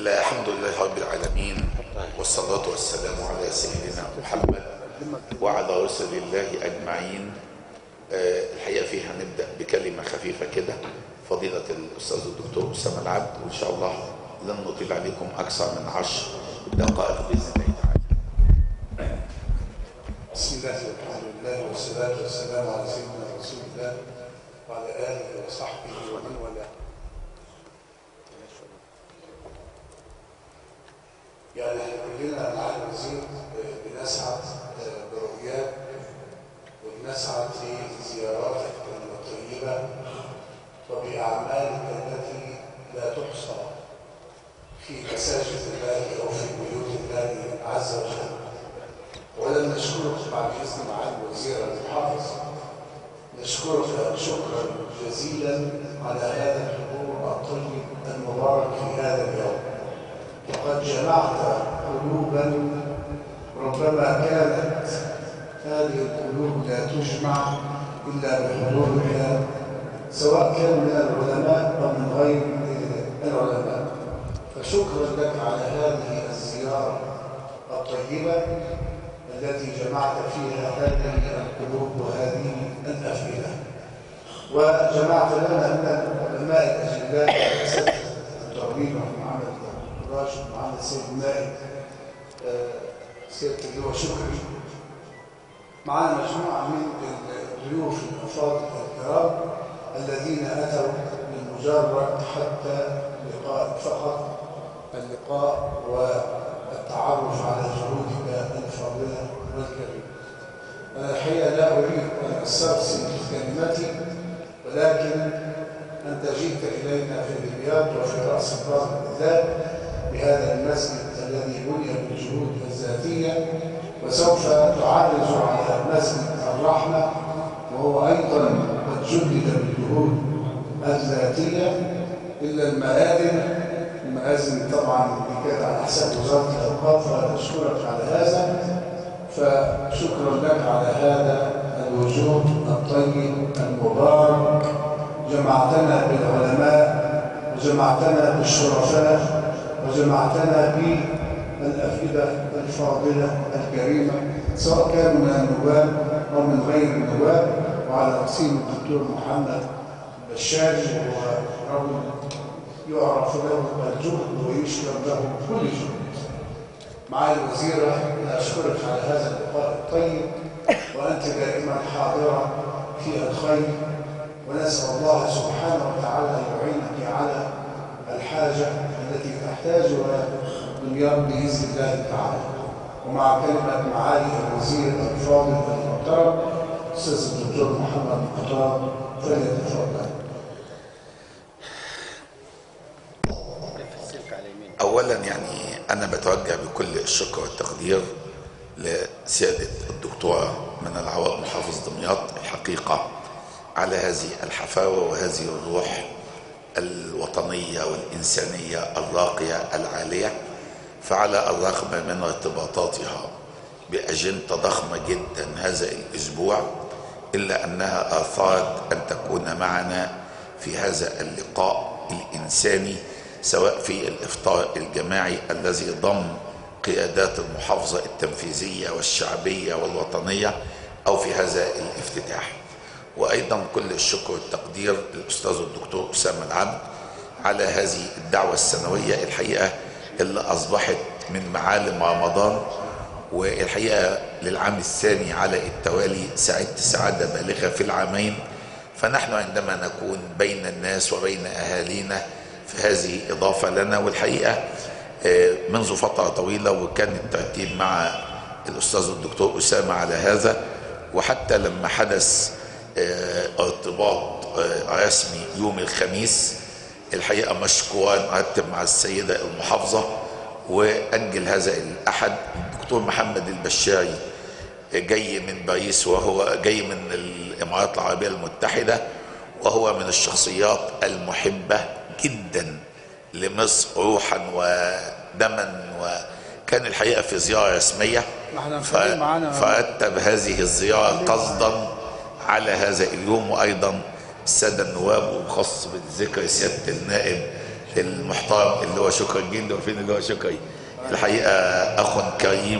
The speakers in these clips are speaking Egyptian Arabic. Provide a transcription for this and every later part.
الحمد لله رب العالمين والصلاة والسلام على سيدنا محمد وعلى رسل الله أجمعين آه، الحقيقة فيها نبدأ بكلمة خفيفة كده فضيلة الأستاذ الدكتور أسامة العبد وإن شاء الله لن نطيل عليكم أكثر من عشر دقائق بإذن الله تعالى بسم الله والحمد لله والصلاة والسلام على سيدنا رسول الله وعلى آله وصحبه ومن والاه. يعني احنا كلنا مع الوزير بنسعد برؤياه وبنسعد في زياراتك الطيبة وبأعمالك التي لا تحصى في مساجد الله أو في بيوت الله عز وجل. ولن نشكرك بعد إذن معالي الوزير المحافظ نشكرك شكرا جزيلا على هذا الحضور الطيب المبارك في هذا اليوم وقد جمعت قلوبا ربما كانت هذه القلوب لا تجمع إلا بحضورك سواء كان من العلماء أو من غير العلماء فشكرا لك على هذه الزيارة الطيبة التي جمعت فيها هذه القلوب وهذه الأفئدة وجمعت لنا من العلماء الأجلاء الأساتذة التربية محمد راشد محمد سيد نائب سيادة اللواء شكري معنا مجموعة من الضيوف الأفاضل الكرام الذين أتوا لمجرد حتى لقاء فقط اللقاء والتعرف على جهودك الفاضلة والكريمة. أنا الحقيقة لا أريد أن أسترسل في كلمتي ولكن أنت جئت إلينا في الرياض وفي رأس البر بالذات بهذا المسجد الذي بني بالجهود الذاتية وسوف تعرج على مسجد الرحمة وهو أيضا قد جدد بالجهود الذاتية إلا المآذن المآذن طبعا دي كانت على حساب وزارة الأوقاف فنشكرك على هذا فشكرا لك على هذا الوجود الطيب المبارك جمعتنا بالعلماء وجمعتنا بالشرفاء وجمعتنا بالأفئدة الفاضلة الكريمة سواء كانوا من النواب أو من غير النواب وعلى رأسهم الدكتور محمد بشاري وهو رجل يعرف له الجهد ويشكر له كل جهد معالي الوزيرة أشكرك على هذا اللقاء الطيب وأنت دائما حاضرة في الخير ونسأل الله سبحانه وتعالى أن يعينك على الحاجة التي تحتاجها دنياك بإذن الله تعالى ومع كلمة معالي الوزير الفاضل المحترم أستاذ الدكتور محمد مختار فليتفضل أولا يعني أنا بتوجه بكل الشكر والتقدير لسيادة الدكتورة من العوض محافظ دمياط الحقيقة على هذه الحفاوة وهذه الروح الوطنية والإنسانية الراقية العالية فعلى الرغم من ارتباطاتها بأجندة ضخمة جدا هذا الأسبوع إلا أنها آثارت أن تكون معنا في هذا اللقاء الإنساني سواء في الإفطار الجماعي الذي ضم قيادات المحافظة التنفيذية والشعبية والوطنية أو في هذا الافتتاح وأيضا كل الشكر والتقدير للأستاذ الدكتور أسامة العبد على هذه الدعوة السنوية الحقيقة اللي أصبحت من معالم رمضان والحقيقة للعام الثاني على التوالي سعدت سعادة بالغة في العامين فنحن عندما نكون بين الناس وبين أهالينا فهذه إضافة لنا والحقيقة منذ فترة طويلة وكان الترتيب مع الأستاذ الدكتور أسامة على هذا وحتى لما حدث ارتباط رسمي يوم الخميس الحقيقة مشكورا أرتب مع السيدة المحافظة وأجل هذا الأحد الدكتور محمد البشاري جاي من باريس وهو جاي من الإمارات العربية المتحدة وهو من الشخصيات المحبة جدا لمصر روحا ودما وكان الحقيقة في زيارة رسمية فرتب هذه الزيارة قصدا على هذا اليوم وأيضا السادة النواب وخاص بالذكر سيادة النائب المحترم اللي هو شكري الجند وفين اللي هو شكري الحقيقة أخ كريم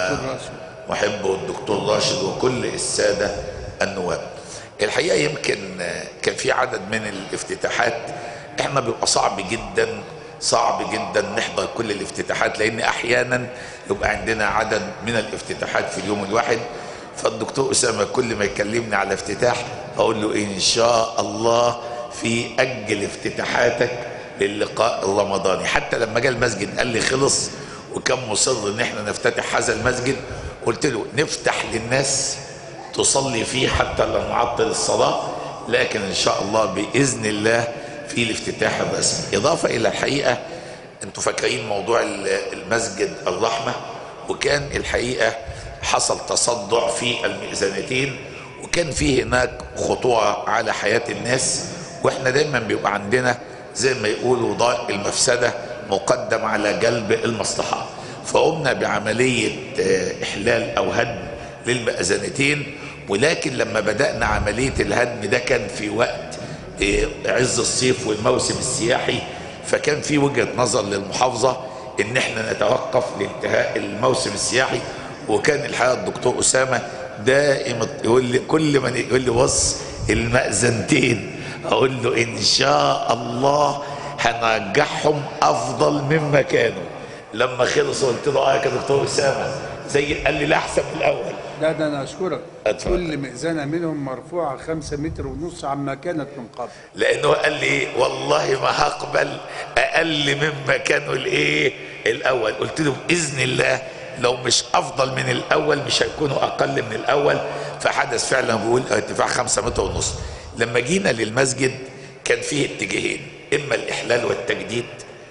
ومحب الدكتور راشد وكل السادة النواب الحقيقة يمكن كان في عدد من الافتتاحات احنا بيبقى صعب جدا صعب جدا نحضر كل الافتتاحات لان احيانا يبقى عندنا عدد من الافتتاحات في اليوم الواحد فالدكتور اسامه كل ما يكلمني على افتتاح اقول له ان شاء الله في اجل افتتاحاتك للقاء الرمضاني حتى لما جاء المسجد قال لي خلص وكان مصر ان احنا نفتتح هذا المسجد قلت له نفتح للناس تصلي فيه حتى لا نعطل الصلاه لكن ان شاء الله باذن الله في الافتتاح الرسمي اضافه الى الحقيقه انتوا فاكرين موضوع المسجد الرحمه وكان الحقيقه حصل تصدع في المئذنتين وكان في هناك خطوره على حياه الناس واحنا دايما بيبقى عندنا زي ما يقولوا ضاء المفسده مقدم على جلب المصلحه فقمنا بعمليه احلال او هدم للمئذنتين ولكن لما بدانا عمليه الهدم ده كان في وقت عز الصيف والموسم السياحي فكان في وجهه نظر للمحافظه ان احنا نتوقف لانتهاء الموسم السياحي وكان الحقيقه الدكتور اسامه دائما يقول لي كل ما يقول لي بص المأذنتين اقول له ان شاء الله هنرجعهم افضل مما كانوا لما خلص قلت له اه يا دكتور اسامه زي قال لي لا احسن من الاول لا ده انا اشكرك اتفضل. كل مئذنه منهم مرفوعه خمسة متر ونص عما كانت من قبل لانه قال لي والله ما هقبل اقل مما كانوا الايه الاول قلت له باذن الله لو مش افضل من الاول مش هيكونوا اقل من الاول فحدث فعلا بيقول ارتفاع خمسة متر ونص لما جينا للمسجد كان فيه اتجاهين اما الاحلال والتجديد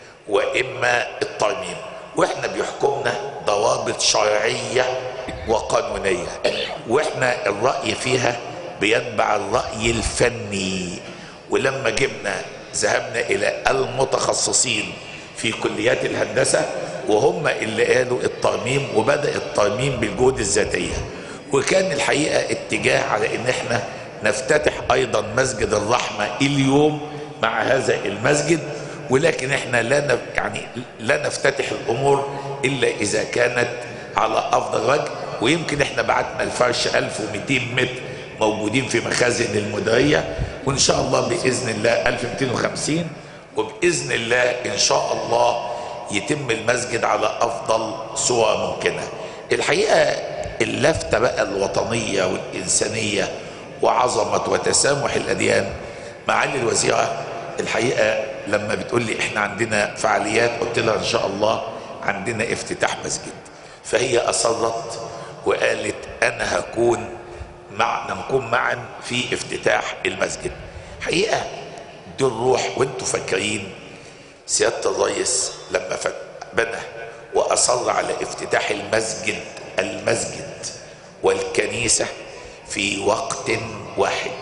واما الترميم واحنا بيحكمنا ضوابط شرعيه وقانونيه واحنا الراي فيها بيتبع الراي الفني ولما جبنا ذهبنا الى المتخصصين في كليات الهندسه وهم اللي قالوا الترميم وبدا الترميم بالجهود الذاتيه وكان الحقيقه اتجاه على ان احنا نفتتح ايضا مسجد الرحمه اليوم مع هذا المسجد ولكن احنا لا نف... يعني لا نفتتح الامور الا اذا كانت على افضل وجه ويمكن احنا بعتنا الفرش 1200 متر موجودين في مخازن المديريه وان شاء الله باذن الله 1250 وباذن الله ان شاء الله يتم المسجد على افضل صور ممكنه الحقيقه اللفته بقى الوطنيه والانسانيه وعظمه وتسامح الاديان معالي الوزيره الحقيقه لما بتقول لي احنا عندنا فعاليات قلت لها ان شاء الله عندنا افتتاح مسجد فهي اصرت وقالت انا هكون معنا نكون معا في افتتاح المسجد حقيقه دي الروح وانتوا فاكرين سياده الرئيس لما بنى واصر على افتتاح المسجد المسجد والكنيسه في وقت واحد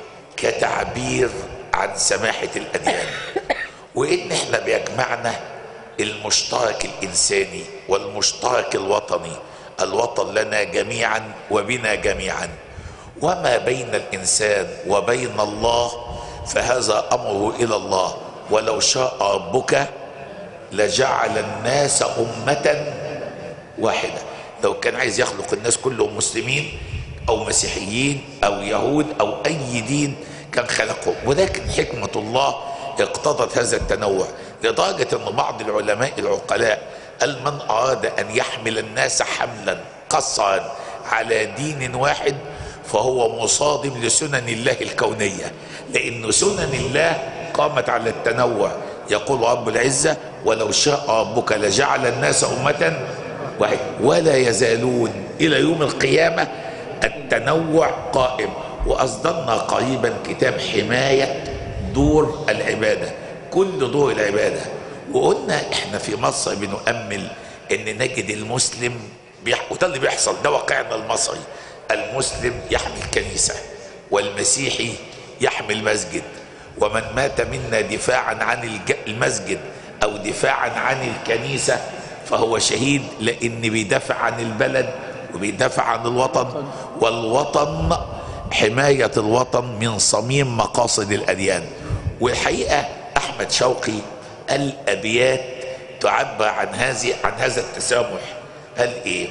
كتعبير عن سماحه الاديان وان احنا بيجمعنا المشترك الانساني والمشترك الوطني الوطن لنا جميعا وبنا جميعا وما بين الانسان وبين الله فهذا امره الى الله ولو شاء ربك لجعل الناس امه واحده لو كان عايز يخلق الناس كلهم مسلمين او مسيحيين او يهود او اي دين كان خلقهم ولكن حكمه الله اقتضت هذا التنوع لدرجه ان بعض العلماء العقلاء قال من اراد ان يحمل الناس حملا قصرا على دين واحد فهو مصادم لسنن الله الكونيه لان سنن الله قامت على التنوع يقول رب العزه ولو شاء ربك لجعل الناس امه واحد ولا يزالون الى يوم القيامه التنوع قائم واصدرنا قريبا كتاب حمايه دور العباده كل دور العباده وقلنا احنا في مصر بنؤمل ان نجد المسلم بيح... وده اللي بيحصل ده واقعنا المصري المسلم يحمي الكنيسه والمسيحي يحمي المسجد ومن مات منا دفاعا عن الج... المسجد او دفاعا عن الكنيسه فهو شهيد لان بيدافع عن البلد وبيدافع عن الوطن والوطن حمايه الوطن من صميم مقاصد الاديان والحقيقه احمد شوقي قال ابيات تعبر عن هذه عن هذا التسامح قال ايه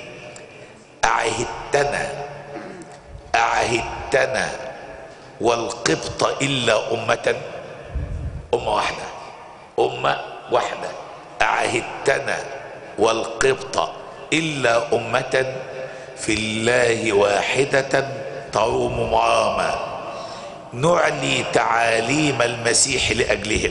اعهدتنا اعهدتنا والقبط الا امه امه واحده امه واحده اعهدتنا والقبط الا امه في الله واحده تروم مرامى نعلي تعاليم المسيح لاجلهم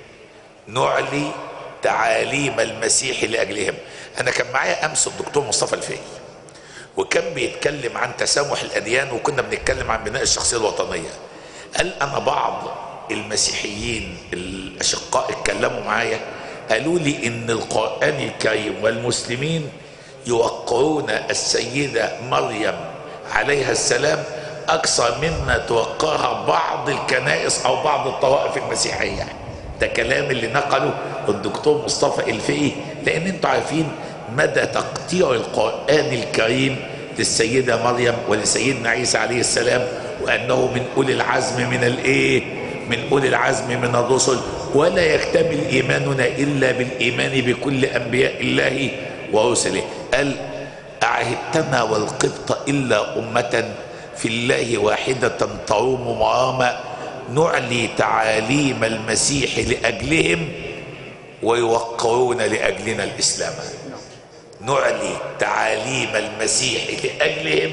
نعلي تعاليم المسيح لاجلهم انا كان معايا امس الدكتور مصطفى الفقي وكان بيتكلم عن تسامح الاديان وكنا بنتكلم عن بناء الشخصيه الوطنيه قال انا بعض المسيحيين الاشقاء اتكلموا معايا قالوا لي ان القران الكريم والمسلمين يوقرون السيده مريم عليها السلام اكثر مما توقرها بعض الكنائس او بعض الطوائف المسيحيه ده كلام اللي نقله الدكتور مصطفى الفقي لان انتوا عارفين مدى تقطيع القران الكريم للسيده مريم ولسيدنا عيسى عليه السلام وانه من اولي العزم من الايه من اولي العزم من الرسل ولا يكتمل ايماننا الا بالايمان بكل انبياء الله ورسله قال اعهدتنا والقبط الا امه في الله واحده تروم مرامى نعلي تعاليم المسيح لاجلهم ويوقرون لاجلنا الاسلام نعلي تعاليم المسيح لاجلهم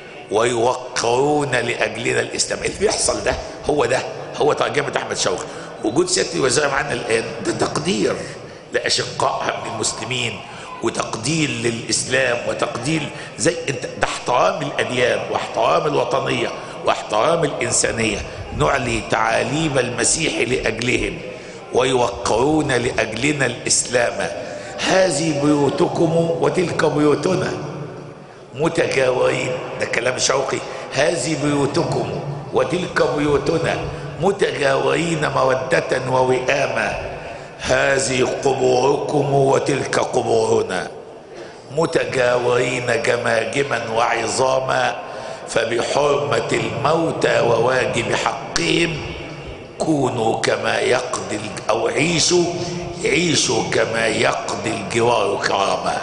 ويوقرون لاجلنا الاسلام اللي بيحصل ده هو ده هو ترجمه احمد شوقي وجود سياده الوزير معانا الان ده تقدير لاشقائها من المسلمين وتقدير للاسلام وتقدير زي انت ده احترام الاديان واحترام الوطنيه واحترام الانسانيه نعلي تعاليم المسيح لاجلهم ويوقرون لاجلنا الاسلام هذه بيوتكم وتلك بيوتنا متجاورين ده كلام شوقي هذه بيوتكم وتلك بيوتنا متجاورين مودة ووئاما هذه قبوركم وتلك قبورنا متجاورين جماجما وعظاما فبحرمة الموتى وواجب حقهم كونوا كما يقضي أو عيشوا عيشوا كما يقضي الجوار كراما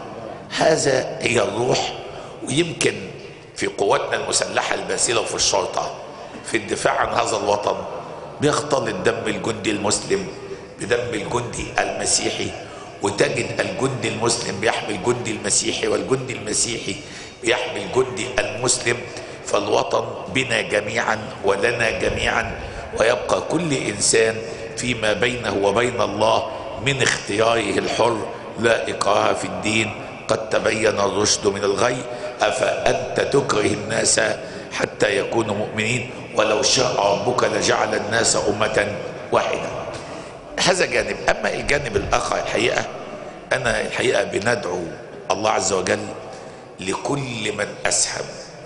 هذا هي الروح ويمكن في قواتنا المسلحة الباسلة وفي الشرطة في الدفاع عن هذا الوطن بيختلط دم الجندي المسلم بدم الجندي المسيحي وتجد الجندي المسلم بيحمي الجندي المسيحي والجندي المسيحي بيحمي الجندي المسلم فالوطن بنا جميعا ولنا جميعا ويبقى كل انسان فيما بينه وبين الله من اختياره الحر لا اكراه في الدين قد تبين الرشد من الغي افانت تكره الناس حتى يكونوا مؤمنين ولو شاء ربك لجعل الناس امه واحده هذا جانب اما الجانب الاخر الحقيقه انا الحقيقه بندعو الله عز وجل لكل من اسهم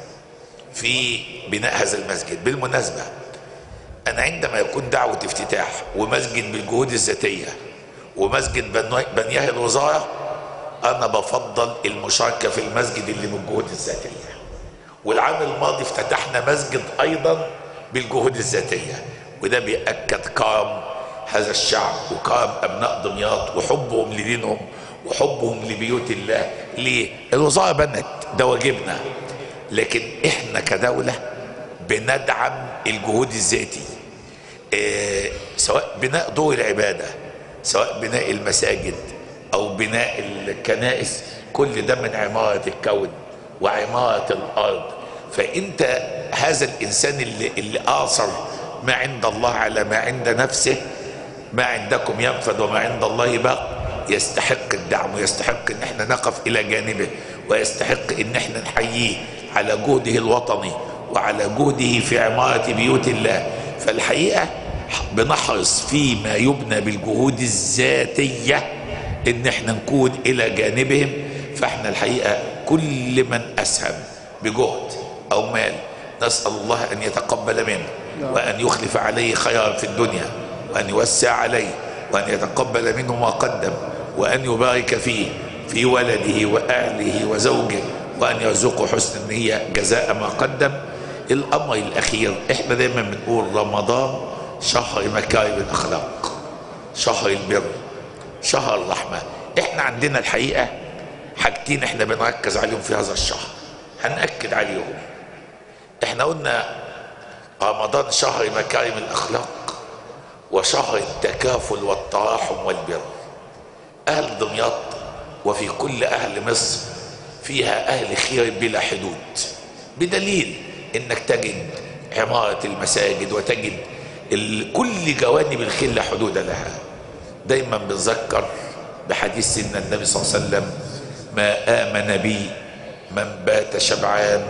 في بناء هذا المسجد بالمناسبه انا عندما يكون دعوه افتتاح ومسجد بالجهود الذاتيه ومسجد بنياه الوزاره انا بفضل المشاركه في المسجد اللي بالجهود الذاتيه والعام الماضي افتتحنا مسجد ايضا بالجهود الذاتيه وده بيأكد كرم هذا الشعب وكرم ابناء دمياط وحبهم لدينهم وحبهم لبيوت الله ليه؟ الوزاره بنت ده واجبنا لكن احنا كدوله بندعم الجهود الذاتي إيه سواء بناء دور العباده سواء بناء المساجد او بناء الكنائس كل ده من عماره الكون وعماره الارض فانت هذا الانسان اللي اللي اثر ما عند الله على ما عند نفسه ما عندكم ينفد وما عند الله باق يستحق الدعم ويستحق ان احنا نقف الى جانبه ويستحق ان احنا نحييه على جهده الوطني وعلى جهده في عمارة بيوت الله فالحقيقة بنحرص فيما يبنى بالجهود الذاتية ان احنا نكون الى جانبهم فاحنا الحقيقة كل من اسهم بجهد او مال نسأل الله ان يتقبل منه وان يخلف عليه خيرا في الدنيا وان يوسع عليه وان يتقبل منه ما قدم وان يبارك فيه في ولده واهله وزوجه وان يرزقه حسن النيه جزاء ما قدم الامر الاخير احنا دايما بنقول رمضان شهر مكارم الاخلاق شهر البر شهر الرحمة احنا عندنا الحقيقة حاجتين احنا بنركز عليهم في هذا الشهر هنأكد عليهم احنا قلنا رمضان شهر مكارم الأخلاق وشهر التكافل والتراحم والبر أهل دمياط وفي كل أهل مصر فيها أهل خير بلا حدود بدليل إنك تجد عمارة المساجد وتجد ال- كل جوانب الخير لا حدود لها دايما بنذكر بحديث سيدنا النبي صلى الله عليه وسلم ما آمن بي من بات شبعان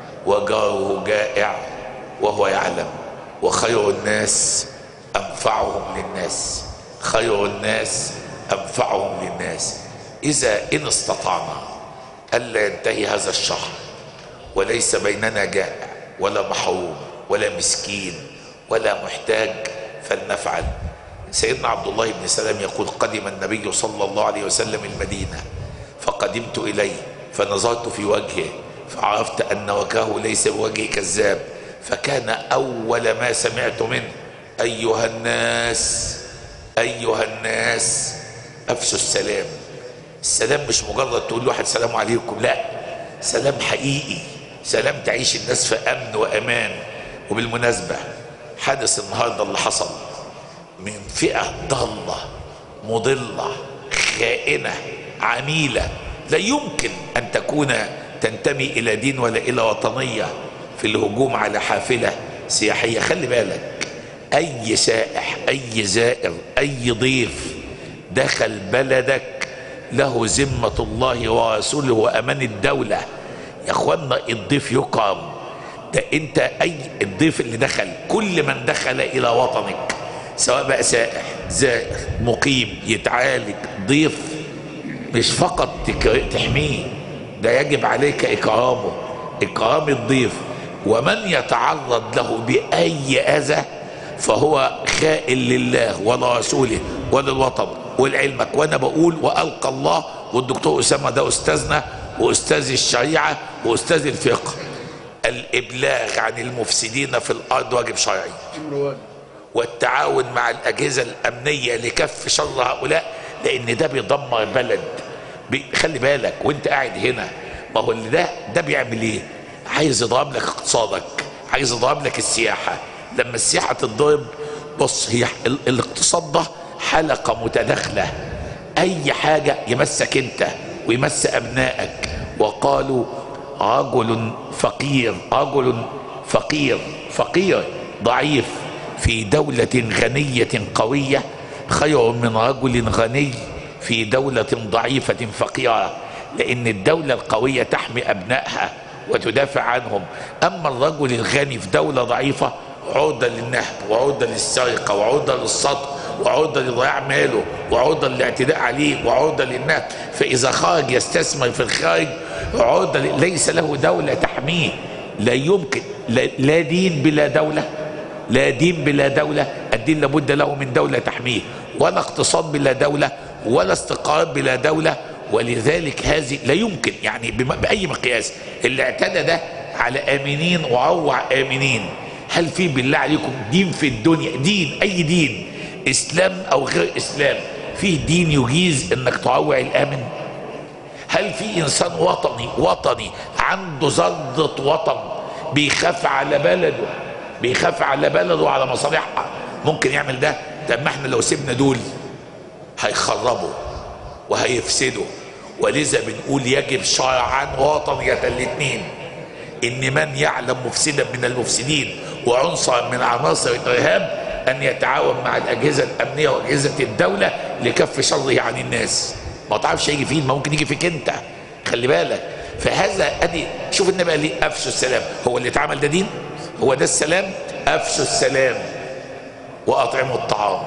وجاره جائع وهو يعلم وخير الناس أنفعهم للناس خير الناس أنفعهم للناس إذا إن استطعنا ألا ينتهي هذا الشهر وليس بيننا جائع ولا محروم ولا مسكين ولا محتاج فلنفعل سيدنا عبد الله بن سلام يقول قدم النبي صلى الله عليه وسلم المدينة فقدمت إليه فنظرت في وجهه فعرفت أن وجهه ليس بوجه كذاب فكان أول ما سمعت منه أيها الناس أيها الناس أفشوا السلام السلام مش مجرد تقول لواحد سلام عليكم لا سلام حقيقي سلام تعيش الناس في امن وامان وبالمناسبه حدث النهارده اللي حصل من فئه ضاله مضله خائنه عميله لا يمكن ان تكون تنتمي الى دين ولا الى وطنيه في الهجوم على حافله سياحيه خلي بالك اي سائح اي زائر اي ضيف دخل بلدك له ذمة الله ورسوله وأمان الدولة يا اخوانا الضيف يكرم ده انت اي الضيف اللي دخل كل من دخل الى وطنك سواء بقى سائح زائر مقيم يتعالج ضيف مش فقط تك- تحميه ده يجب عليك اكرامه اكرام الضيف ومن يتعرض له باي اذى فهو خائن لله ولا رسوله ولا الوطن ولعلمك وانا بقول والقى الله والدكتور اسامه ده استاذنا واستاذ الشريعه واستاذ الفقه الابلاغ عن المفسدين في الارض واجب شرعي امر واجب والتعاون مع الأجهزة الأمنية لكف شر هؤلاء لأن ده بيدمر بلد بي خلي بالك وانت قاعد هنا ما هو اللي ده ده بيعمل ايه عايز يضرب لك اقتصادك عايز يضرب لك السياحة لما السياحة تتضرب بص هي ال- الاقتصاد ده حلقة متداخلة أي حاجة يمسك أنت ويمس أبنائك وقالوا رجل فقير رجل فقير فقير ضعيف في دولة غنية قوية خير من رجل غني في دولة ضعيفة فقيرة لأن الدولة القوية تحمي أبنائها وتدافع عنهم أما الرجل الغني في دولة ضعيفة عرضة للنهب وعرضة للسرقة وعرضة للسطو وعرضة لضياع ماله وعرضة للاعتداء عليه وعرضة للنهب فإذا خرج يستثمر في الخارج عرضة ل- ليس له دولة تحميه لا يمكن لا, لا دين بلا دولة لا دين بلا دولة الدين لابد له من دولة تحميه ولا اقتصاد بلا دولة ولا استقرار بلا دولة ولذلك هذه لا يمكن يعني بم- بأي مقياس اللي اعتدى ده على آمنين وروع آمنين هل في بالله عليكم دين في الدنيا دين أي دين إسلام أو غير إسلام فيه دين يجيز إنك تروع الآمن هل في انسان وطني وطني عنده ذرة وطن بيخاف على بلده بيخاف على بلده وعلى مصالحها ممكن يعمل ده طب ما احنا لو سيبنا دول هيخربوا وهيفسدوا ولذا بنقول يجب شرعا وطنية الاثنين ان من يعلم مفسدا من المفسدين وعنصرا من عناصر الارهاب ان يتعاون مع الاجهزه الامنيه واجهزه الدوله لكف شره عن الناس ما تعرفش يجي فين ما ممكن يجي فيك انت خلي بالك فهذا ادي شوف النبي قال لي افشوا السلام هو اللي اتعمل ده دين هو ده السلام افشوا السلام واطعموا الطعام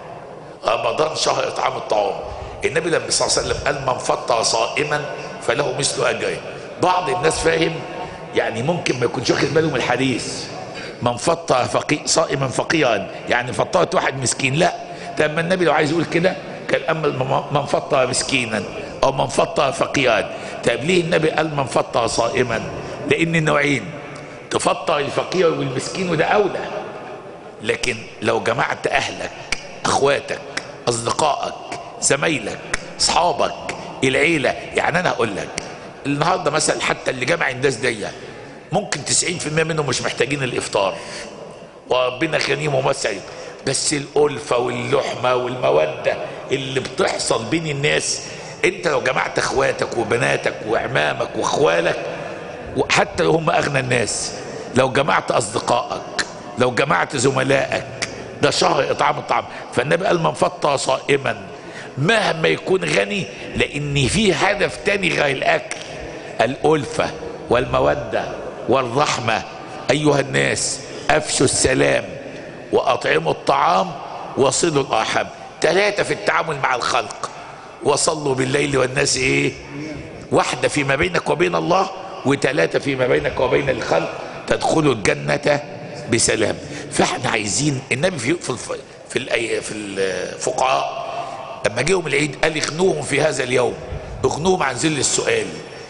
رمضان شهر اطعام الطعام النبي لما صلى الله عليه وسلم قال من فطر صائما فله مثل اجره بعض الناس فاهم يعني ممكن ما يكونش واخد باله من الحديث من فطر فقي صائما فقيرا يعني فطرت واحد مسكين لا طب ما النبي لو عايز يقول كده كان اما من فطر مسكينا او من فطر فقيرا طب ليه النبي قال من فطر صائما لان نوعين تفطر الفقير والمسكين وده اولى لكن لو جمعت اهلك اخواتك اصدقائك زمايلك اصحابك العيله يعني انا هقول لك النهارده مثلا حتى اللي جمع الناس دي ممكن 90% منهم مش محتاجين الافطار وربنا غنيم ومسعد بس الألفة واللحمة والمودة اللي بتحصل بين الناس انت لو جمعت اخواتك وبناتك وعمامك واخوالك وحتى لو هم اغنى الناس لو جمعت اصدقائك لو جمعت زملائك ده شهر اطعام الطعام فالنبي قال من فطر صائما مهما يكون غني لان في هدف تاني غير الاكل الالفه والموده والرحمه ايها الناس افشوا السلام واطعموا الطعام وصلوا الارحام ثلاثه في التعامل مع الخلق وصلوا بالليل والناس ايه واحده فيما بينك وبين الله وثلاثه فيما بينك وبين الخلق تدخلوا الجنه بسلام فاحنا عايزين النبي في في الف- في الأي- في الفقهاء لما جيهم العيد قال اغنوهم في هذا اليوم اغنوهم عن ذل السؤال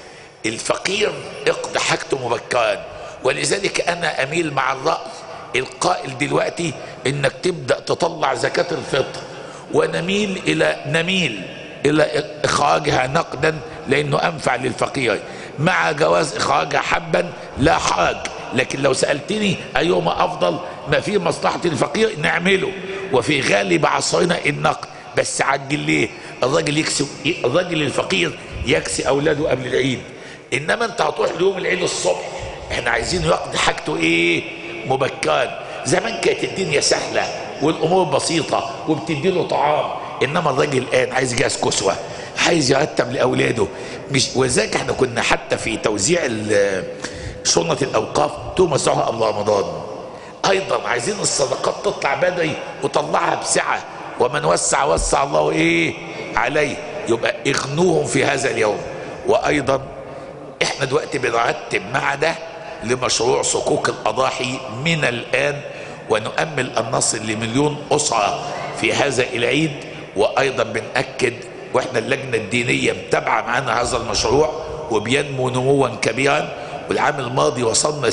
الفقير اقضي حاجته مبكرا ولذلك انا اميل مع الراي القائل دلوقتي انك تبدا تطلع زكاه الفطر ونميل الى نميل الى اخراجها نقدا لانه انفع للفقير مع جواز اخراجها حبا لا حرج لكن لو سالتني ايهما افضل ما في مصلحه الفقير نعمله وفي غالب عصرنا النقد بس عجل ليه الراجل يكسب الراجل الفقير يكسي اولاده قبل العيد انما انت هتروح ليوم العيد الصبح احنا عايزين يقضي حاجته ايه مبكرا زمان كانت الدنيا سهله والامور بسيطه وبتدي له طعام انما الراجل الان عايز يجهز كسوه عايز يرتب لاولاده مش وذلك احنا كنا حتى في توزيع ال- شنط الاوقاف توزعها قبل رمضان ايضا عايزين الصدقات تطلع بدري وطلعها بسعه ومن وسع وسع الله ايه عليه يبقى اغنوهم في هذا اليوم وايضا احنا دلوقتي بنرتب مع ده لمشروع صكوك الاضاحي من الان ونؤمل ان نصل لمليون اسره في هذا العيد وايضا بناكد واحنا اللجنه الدينيه متابعه معانا هذا المشروع وبينمو نموا كبيرا والعام الماضي وصلنا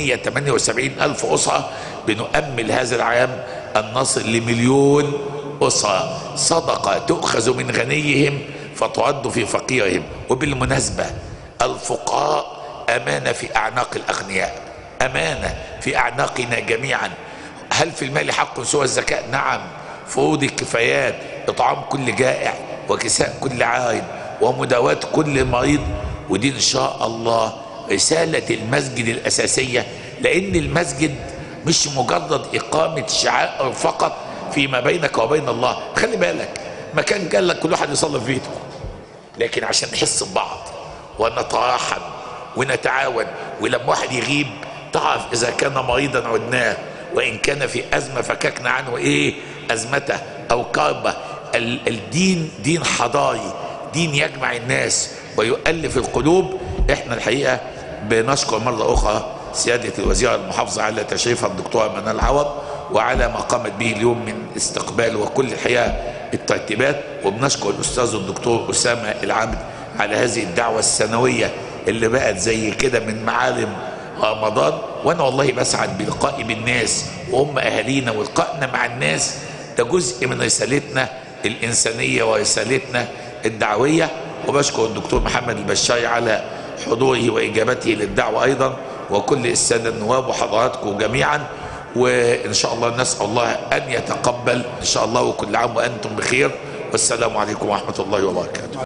678 ألف أسرة بنؤمل هذا العام أن نصل لمليون أسرة صدقة تؤخذ من غنيهم فترد في فقيرهم وبالمناسبة الفقراء أمانة في أعناق الأغنياء أمانة في أعناقنا جميعا هل في المال حق سوى الزكاة نعم فروض الكفايات إطعام كل جائع وكساء كل عائد ومداواة كل مريض ودي إن شاء الله رسالة المسجد الأساسية لأن المسجد مش مجرد إقامة شعائر فقط فيما بينك وبين الله خلي بالك مكان قال لك كل واحد يصلي في بيته لكن عشان نحس ببعض ونتراحم ونتعاون ولما واحد يغيب تعرف اذا كان مريضا عدناه وان كان في ازمه فككنا عنه ايه ازمته او كربه ال- الدين دين حضاري دين يجمع الناس ويؤلف القلوب احنا الحقيقه بنشكر مره اخرى سياده الوزير المحافظه على تشريفها الدكتوره منال عوض وعلى ما قامت به اليوم من استقبال وكل الحقيقه الترتيبات وبنشكر الاستاذ الدكتور اسامه العبد على هذه الدعوه السنويه اللي بقت زي كده من معالم رمضان وانا والله بسعد بلقائي بالناس وهم اهالينا ولقائنا مع الناس ده جزء من رسالتنا الانسانيه ورسالتنا الدعويه وبشكر الدكتور محمد البشاري على حضوره واجابته للدعوه ايضا وكل الساده النواب وحضراتكم جميعا وان شاء الله نسال الله ان يتقبل ان شاء الله وكل عام وانتم بخير والسلام عليكم ورحمه الله وبركاته